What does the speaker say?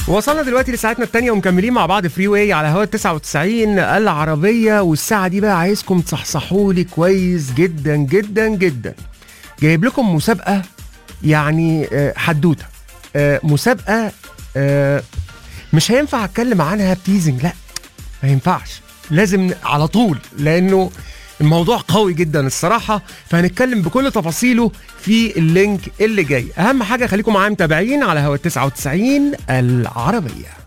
وصلنا دلوقتي لساعتنا التانية ومكملين مع بعض فري واي على هوا 99 العربية والساعة دي بقى عايزكم تصحصحوا لي كويس جدا جدا جدا جايب لكم مسابقة يعني آه، حدوتة آه، مسابقة آه، مش هينفع اتكلم عنها بتيزنج لا ما ينفعش لازم على طول لانه الموضوع قوي جدا الصراحة فهنتكلم بكل تفاصيله في اللينك اللي جاي أهم حاجة خليكم معايا متابعين على هوا 99 العربية